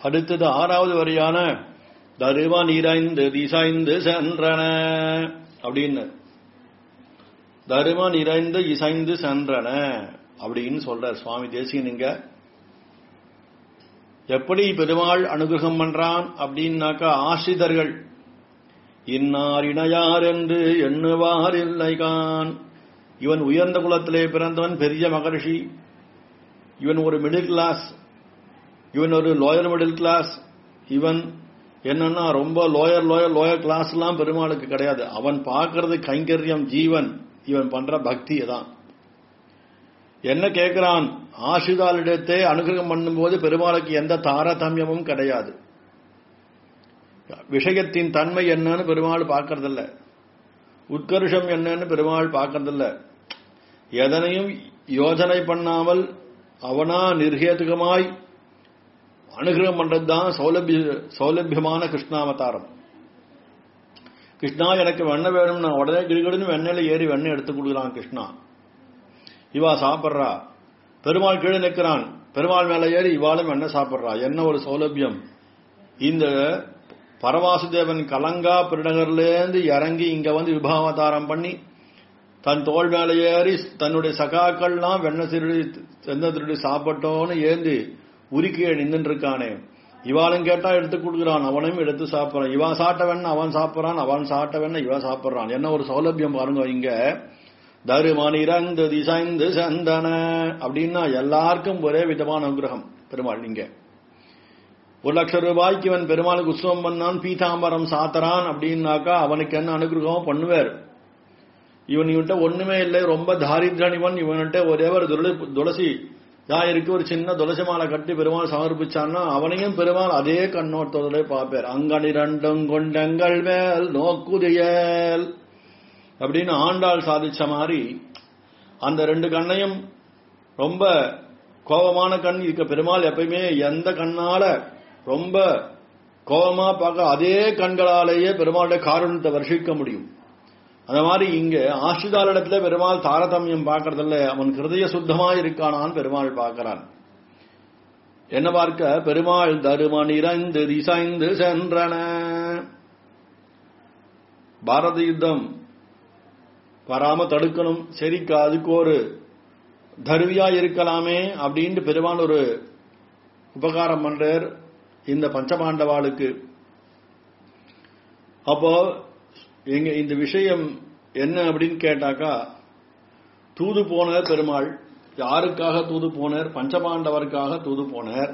அடுத்தது ஆறாவது வரியான தருவ நிறைந்து திசைந்து சென்றன அப்படின்னு தரும நிறைந்து இசைந்து சென்றன அப்படின்னு சொல்றார் சுவாமி தேசிகனுங்க எப்படி பெருமாள் அனுகிரகம் பண்றான் அப்படின்னாக்கா ஆசிரிதர்கள் இன்னார் இணையார் என்று எண்ணுவார் இல்லைகான் இவன் உயர்ந்த குலத்திலே பிறந்தவன் பெரிய மகர்ஷி இவன் ஒரு மிடில் கிளாஸ் இவன் ஒரு லோயர் மிடில் கிளாஸ் இவன் என்னன்னா ரொம்ப லோயர் லோயர் லோயர் கிளாஸ் எல்லாம் பெருமாளுக்கு கிடையாது அவன் பார்க்கறது கைங்கரியம் ஜீவன் இவன் பண்ற பக்தி தான் என்ன கேட்கிறான் ஆசிதாலிடத்தே அனுகிரகம் பண்ணும்போது பெருமாளுக்கு எந்த தாரதமியமும் கிடையாது விஷயத்தின் தன்மை என்னன்னு பெருமாள் பார்க்கறதில்ல உட்கர்ஷம் என்னன்னு பெருமாள் பார்க்கறதில்ல எதனையும் யோஜனை பண்ணாமல் அவனா நிர்ஹேதுகமாய் அனுகிரகம் பண்றதுதான் சௌலபிய சௌலபியமான கிருஷ்ணாவதாரம் கிருஷ்ணா எனக்கு வெண்ணெய் வேணும் நான் உடனே கிடுகிடுன்னு வெண்ணெயில ஏறி வெண்ணெய் எடுத்து கொடுக்குறான் கிருஷ்ணா இவா சாப்பிட்றா பெருமாள் கீழே நிற்கிறான் பெருமாள் மேல ஏறி இவாளும் வெண்ணெய் சாப்பிட்றா என்ன ஒரு சௌலபியம் இந்த பரவாசுதேவன் கலங்கா பிருநகர்லேருந்து இறங்கி இங்க வந்து விபாவதாரம் பண்ணி தன் தோல் மேல ஏறி தன்னுடைய சகாக்கள்லாம் வெண்ணெய் திருடி செந்த திருடி சாப்பிட்டோன்னு ஏந்து உரிக்கையை நின்றுட்டு இருக்கானே இவாளும் கேட்டா எடுத்து கொடுக்குறான் அவனையும் எடுத்து சாப்பிட்றான் இவன் சாப்பிட்டவன் அவன் சாப்பிட்றான் அவன் சாப்பிட்டவன் இவன் சாப்பிட்றான் என்ன ஒரு சௌலபியம் பாருங்க இங்க தருமன் இறந்து திசைந்து சந்தன அப்படின்னா எல்லாருக்கும் ஒரே விதமான அனுகிரகம் பெருமாள் இங்க ஒரு லட்சம் ரூபாய்க்கு இவன் பெருமாளுக்கு உற்சவம் பண்ணான் பீதாம்பரம் சாத்தரான் அப்படின்னாக்கா அவனுக்கு என்ன அனுகிரகம் பண்ணுவார் இவன் இவன்கிட்ட ஒண்ணுமே இல்லை ரொம்ப தாரித்ரன் இவன் இவன்கிட்ட ஒரே ஒரு துளசி துளசி இருக்கு ஒரு சின்ன துளசி மாலை கட்டி பெருமாள் சமர்ப்பிச்சான்னா அவனையும் பெருமாள் அதே கண்ணோட்டத்தோட பார்ப்பார் அங்கனிரண்டும் கொண்டங்கள் மேல் நோக்குதியல் அப்படின்னு ஆண்டாள் சாதிச்ச மாதிரி அந்த ரெண்டு கண்ணையும் ரொம்ப கோபமான கண் இருக்க பெருமாள் எப்பயுமே எந்த கண்ணால ரொம்ப கோபமா பார்க்க அதே கண்களாலேயே பெருமாளுடைய காரணத்தை வருஷிக்க முடியும் அந்த மாதிரி இங்க ஆசிரிதாரிடத்துல பெருமாள் தாரதமியம் பார்க்கறதில்ல அவன் ஹிருதய சுத்தமா இருக்கானான் பெருமாள் பார்க்கிறான் என்ன பார்க்க பெருமாள் தருமன் இறந்து திசைந்து சென்றன பாரத யுத்தம் வராம தடுக்கணும் சரிக்கா அதுக்கு ஒரு தருவியா இருக்கலாமே அப்படின்ட்டு பெருமாள் ஒரு உபகாரம் பண்றார் இந்த பஞ்சபாண்டவாளுக்கு அப்போ எங்க இந்த விஷயம் என்ன அப்படின்னு கேட்டாக்கா தூது போனார் பெருமாள் யாருக்காக தூது போனார் பஞ்சபாண்டவருக்காக தூது போனார்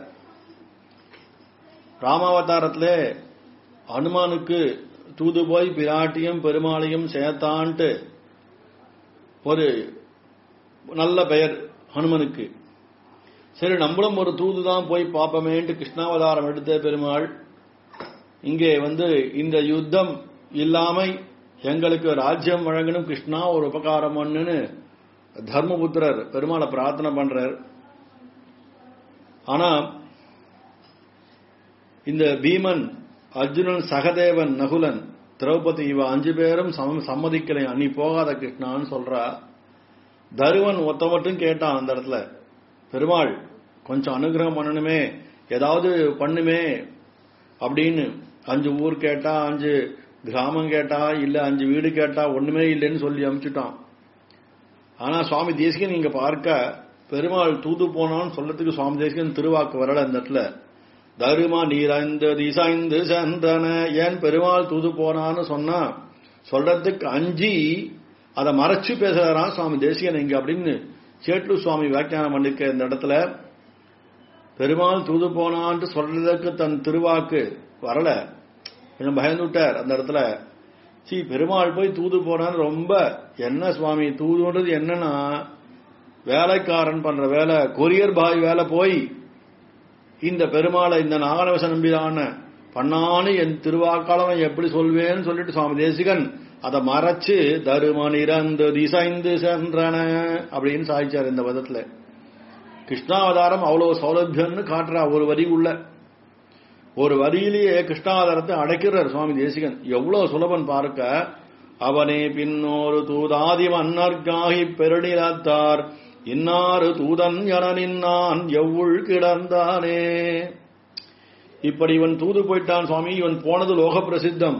ராமாவதாரத்திலே அனுமானுக்கு தூது போய் பிராட்டியும் பெருமாளையும் சேர்த்தான்ட்டு ஒரு நல்ல பெயர் ஹனுமனுக்கு சரி நம்மளும் ஒரு தூது தான் போய் பார்ப்போமேன்ட்டு கிருஷ்ணாவதாரம் எடுத்த பெருமாள் இங்கே வந்து இந்த யுத்தம் இல்லாம எங்களுக்கு ராஜ்யம் வழங்கணும் கிருஷ்ணா ஒரு உபகாரம் பண்ணுன்னு தர்மபுத்திரர் பெருமாளை பிரார்த்தனை பண்றார் ஆனா இந்த பீமன் அர்ஜுனன் சகதேவன் நகுலன் திரௌபதி இவ அஞ்சு பேரும் சம்மதிக்கலை நீ போகாத கிருஷ்ணான்னு சொல்றா தருவன் ஒத்த மட்டும் கேட்டான் அந்த இடத்துல பெருமாள் கொஞ்சம் அனுகிரகம் பண்ணணுமே ஏதாவது பண்ணுமே அப்படின்னு அஞ்சு ஊர் கேட்டா அஞ்சு கிராமம் கேட்டா இல்ல அஞ்சு வீடு கேட்டா ஒண்ணுமே இல்லைன்னு சொல்லி அனுப்பிச்சுட்டான் ஆனா சுவாமி தேசிகன் இங்க பார்க்க பெருமாள் தூது போனான்னு சொல்லத்துக்கு சுவாமி தேசிகன் திருவாக்கு வரல அந்த இடத்துல தருமா நீரைந்து திசைந்து சென்றன ஏன் பெருமாள் தூது போனான்னு சொன்னா சொல்றதுக்கு அஞ்சி அதை மறைச்சு பேசுறான் சுவாமி தேசிகன் இங்க அப்படின்னு சேட்லு சுவாமி வியாக்கியானம் பண்ணிருக்க இந்த இடத்துல பெருமாள் தூது போனான்ட்டு சொல்றதுக்கு தன் திருவாக்கு வரல கொஞ்சம் பயந்துட்டார் அந்த இடத்துல சி பெருமாள் போய் தூது போனான்னு ரொம்ப என்ன சுவாமி தூதுன்றது என்னன்னா வேலைக்காரன் பண்ற வேலை கொரியர் பாய் வேலை போய் இந்த பெருமாளை இந்த நாகநவச நம்பிதான பண்ணான்னு என் திருவாக்காலம் எப்படி சொல்வேன்னு சொல்லிட்டு சுவாமி தேசிகன் அதை மறைச்சு தருமன் இறந்து திசைந்து சென்றன அப்படின்னு சாதிச்சார் இந்த பதத்துல கிருஷ்ணாவதாரம் அவ்வளவு சௌலபியம்னு காட்டுறா ஒரு வரி உள்ள ஒரு வரியிலேயே கிருஷ்ணாவதாரத்தை அடைக்கிறார் சுவாமி தேசிகன் எவ்வளவு சுலபன் பார்க்க அவனே பின்னோரு தூதாதி மன்னர்காகி பெருநிலத்தார் இன்னாறு தூதன் என நின்னான் எவ்வுள் கிடந்தானே இப்படி இவன் தூது போயிட்டான் சுவாமி இவன் போனது லோக பிரசித்தம்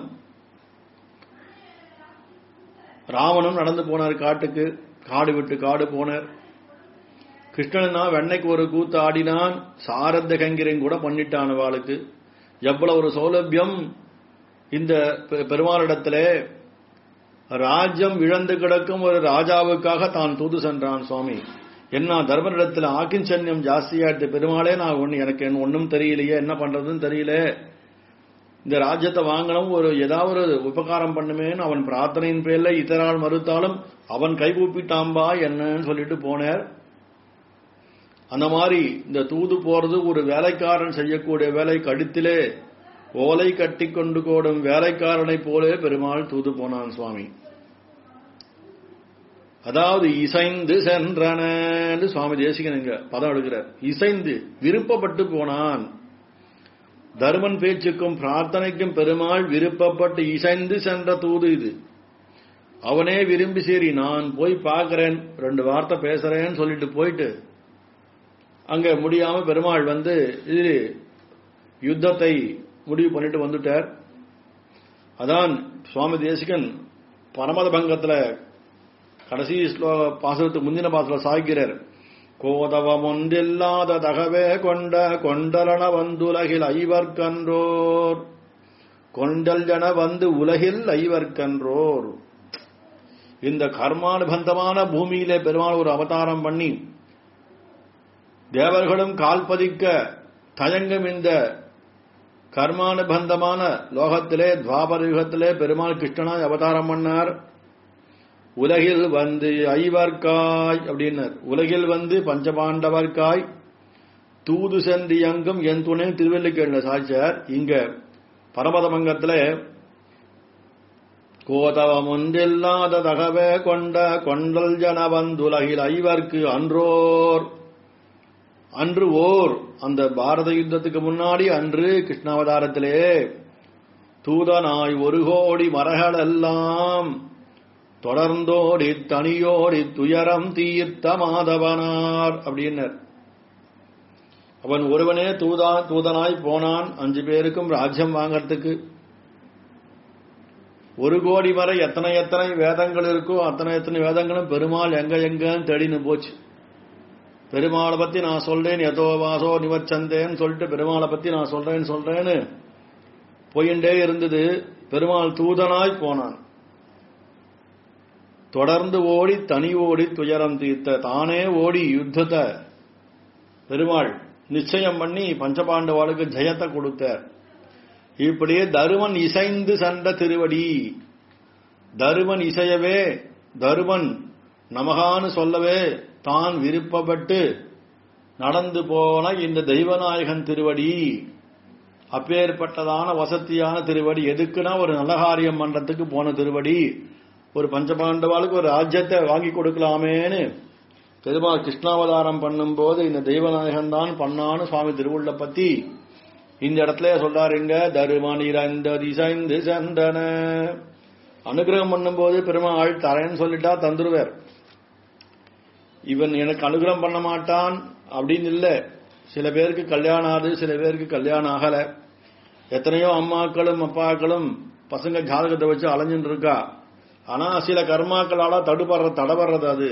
ராவணன் நடந்து போனார் காட்டுக்கு காடு விட்டு காடு போனார் கிருஷ்ணனா வெண்ணைக்கு ஒரு கூத்து ஆடினான் சாரத்த கங்கிரையும் கூட பண்ணிட்டான் அவளுக்கு எவ்வளவு ஒரு சௌலபியம் இந்த பெ- பெருமாளிடத்திலே ராஜ்யம் இழந்து கிடக்கும் ஒரு ராஜாவுக்காக தான் தூது சென்றான் சுவாமி என்ன தர்மனிடத்தில் ஆக்கிஞ்சன்யம் ஜாஸ்தியாயிட்டு பெருமாளே நான் ஒண்ணு எனக்கு என்ன ஒன்றும் தெரியலையே என்ன பண்றதுன்னு தெரியல இந்த ராஜ்யத்தை வாங்கணும் ஒரு ஏதாவது ஒரு உபகாரம் பண்ணுமேன்னு அவன் பிரார்த்தனையின் பேர்ல இத்தரால் மறுத்தாலும் அவன் கைகூப்பிட்டாம்பா என்னன்னு சொல்லிட்டு போனார் அந்த மாதிரி இந்த தூது போறது ஒரு வேலைக்காரன் செய்யக்கூடிய வேலை கழுத்திலே ஓலை கட்டி கொண்டு கோடும் வேலைக்காரனை போலே பெருமாள் தூது போனான் சுவாமி அதாவது இசைந்து சென்றன என்று சுவாமி தேசிகன் இங்க பதம் எடுக்கிறார் இசைந்து விருப்பப்பட்டு போனான் தர்மன் பேச்சுக்கும் பிரார்த்தனைக்கும் பெருமாள் விருப்பப்பட்டு இசைந்து சென்ற தூது இது அவனே விரும்பி சரி நான் போய் பார்க்கிறேன் ரெண்டு வார்த்தை பேசுறேன்னு சொல்லிட்டு போயிட்டு அங்க முடியாம பெருமாள் வந்து இது யுத்தத்தை முடிவு பண்ணிட்டு வந்துட்டார் அதான் சுவாமி தேசிகன் பரமத பங்கத்துல கடைசி ஸ்லோக பாசனத்துக்கு முந்தின பாசல சாய்கிறார் கோதவம் ஒன்றில்லாத தகவே கொண்ட கொண்டலன வந்துலகில் ஐவர்கன்றோர் கொண்டல் என வந்து உலகில் ஐவர்கன்றோர் இந்த கர்மானுபந்தமான பூமியிலே பெருமாள் ஒரு அவதாரம் பண்ணி தேவர்களும் கால்பதிக்க தயங்கும் இந்த கர்மானுபந்தமான லோகத்திலே துவாபர யுகத்திலே பெருமாள் கிருஷ்ணனாய் அவதாரம் பண்ணார் உலகில் வந்து ஐவர்காய் அப்படின்னார் உலகில் வந்து பஞ்சபாண்டவர்காய் தூது சென்று எங்கும் என் துணை திருவல்லிக்கேள்ல சாட்சியார் இங்க பரமதமங்கத்துல கோதவம் ஒன்றில்லாத தகவே கொண்ட கொண்டல் ஜன வந்துலகில் ஐவர்க்கு அன்றோர் அன்று ஓர் அந்த பாரத யுத்தத்துக்கு முன்னாடி அன்று கிருஷ்ணாவதாரத்திலே தூதனாய் ஒரு கோடி மரகள் எல்லாம் தொடர்ந்தோடி தனியோடி துயரம் தீர்த்த மாதவனார் அப்படின்னர் அவன் ஒருவனே தூதா தூதனாய் போனான் அஞ்சு பேருக்கும் ராஜ்யம் வாங்கறதுக்கு ஒரு கோடி வரை எத்தனை எத்தனை வேதங்கள் இருக்கோ அத்தனை எத்தனை வேதங்களும் பெருமாள் எங்க எங்கன்னு தேடின்னு போச்சு பெருமாளை பத்தி நான் சொல்றேன் எதோ வாசோ நிவச்சந்தேன்னு சொல்லிட்டு பெருமாளை பத்தி நான் சொல்றேன்னு சொல்றேன்னு போயிண்டே இருந்தது பெருமாள் தூதனாய் போனான் தொடர்ந்து ஓடி தனி ஓடி துயரம் தீர்த்த தானே ஓடி யுத்தத்தை பெருமாள் நிச்சயம் பண்ணி பஞ்சபாண்டவாளுக்கு ஜெயத்தை கொடுத்தார் இப்படியே தருமன் இசைந்து சென்ற திருவடி தருமன் இசையவே தருமன் நமகான்னு சொல்லவே தான் விருப்பப்பட்டு நடந்து போன இந்த தெய்வநாயகன் திருவடி அப்பேற்பட்டதான வசதியான திருவடி எதுக்குன்னா ஒரு நல்ல காரியம் பண்றதுக்கு போன திருவடி ஒரு பஞ்சபாண்டவாளுக்கு ஒரு ராஜ்யத்தை வாங்கி கொடுக்கலாமேன்னு பெருமாள் கிருஷ்ணாவதாரம் பண்ணும்போது இந்த தெய்வநாயகன் தான் பண்ணான்னு சுவாமி திருவுள்ள பத்தி இந்த இடத்துல சொல்றாருங்க தருமன் இறந்த திசைந்து சென்றன அனுகிரகம் பண்ணும்போது பெருமாள் தரேன்னு சொல்லிட்டா தந்துருவார் இவன் எனக்கு அனுகிரகம் பண்ண மாட்டான் அப்படின்னு இல்ல சில பேருக்கு கல்யாணம் ஆகுது சில பேருக்கு கல்யாணம் ஆகல எத்தனையோ அம்மாக்களும் அப்பாக்களும் பசங்க ஜாதகத்தை வச்சு அலைஞ்சுட்டு இருக்கா ஆனா சில கர்மாக்களால தடுபடுற தடபடுறது அது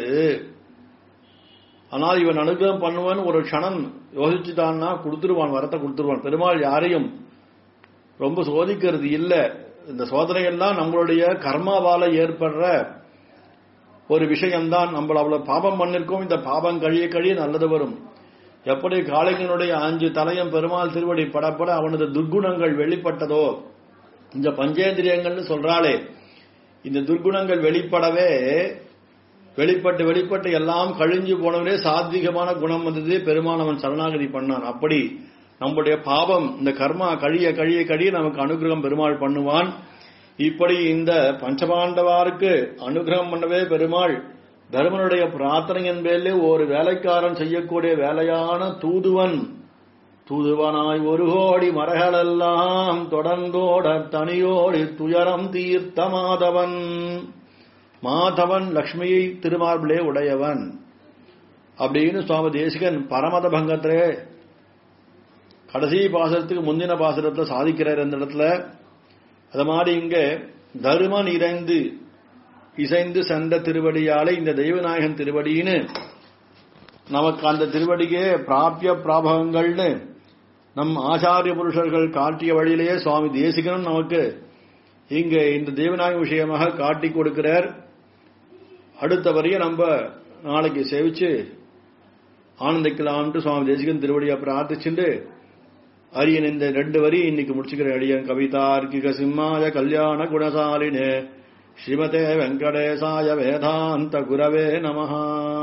ஆனால் இவன் அனுகிரகம் பண்ணுவன் ஒரு க்ஷணம் யோசிச்சுட்டான்னா கொடுத்துருவான் வரத்தை கொடுத்துருவான் பெருமாள் யாரையும் ரொம்ப சோதிக்கிறது இல்ல இந்த சோதனையெல்லாம் நம்மளுடைய கர்மாவால ஏற்படுற ஒரு விஷயம்தான் நம்மள அவ்வளவு பாபம் பண்ணிருக்கோம் இந்த பாபம் கழிய கழிய நல்லது வரும் எப்படி காளைகளுடைய அஞ்சு தலையும் பெருமாள் திருவடி படப்பட அவனது துர்க்குணங்கள் வெளிப்பட்டதோ இந்த பஞ்சேந்திரியங்கள்னு சொல்றாளே இந்த துர்க்குணங்கள் வெளிப்படவே வெளிப்பட்டு வெளிப்பட்டு எல்லாம் கழிஞ்சு போனவனே சாத்விகமான குணம் வந்தது பெருமாள் அவன் சரணாகதி பண்ணான் அப்படி நம்முடைய பாவம் இந்த கர்மா கழிய கழிய கழிய நமக்கு அனுகிரகம் பெருமாள் பண்ணுவான் இப்படி இந்த பஞ்சபாண்டவாருக்கு அனுகிரகம் பண்ணவே பெருமாள் தர்மனுடைய பிரார்த்தனையின் பேரிலே ஒரு வேலைக்காரன் செய்யக்கூடிய வேலையான தூதுவன் தூதுவனாய் ஒரு கோடி மரகளெல்லாம் தொடர்ந்தோட தனியோடி துயரம் தீர்த்த மாதவன் மாதவன் லக்ஷ்மியை திருமார்பிலே உடையவன் அப்படின்னு சுவாமி தேசிகன் பரமத பங்கத்திலே கடைசி பாசனத்துக்கு முந்தின பாசனத்தை சாதிக்கிறார் இந்த இடத்துல அது மாதிரி இங்க தருமன் இறைந்து இசைந்து சென்ற திருவடியாலே இந்த தெய்வநாயகன் திருவடின்னு நமக்கு அந்த திருவடியே பிராபிய பிராபகங்கள்னு நம் ஆச்சாரிய புருஷர்கள் காட்டிய வழியிலேயே சுவாமி தேசிகனும் நமக்கு இங்க இந்த தேவநாயக விஷயமாக காட்டி கொடுக்கிறார் அடுத்த வரைய நம்ம நாளைக்கு சேவிச்சு ஆனந்திக்கலாம்ட்டு சுவாமி தேசிகன் திருவடியை பிரார்த்திச்சுட்டு அரியன் இந்த ரெண்டு வரி இன்னைக்கு முடிச்சுக்கிற அடியன் கவிதார்க்கிக சிம்மாய கல்யாண குணசாலினே ஸ்ரீமதே வெங்கடேசாய வேதாந்த குரவே நமஹா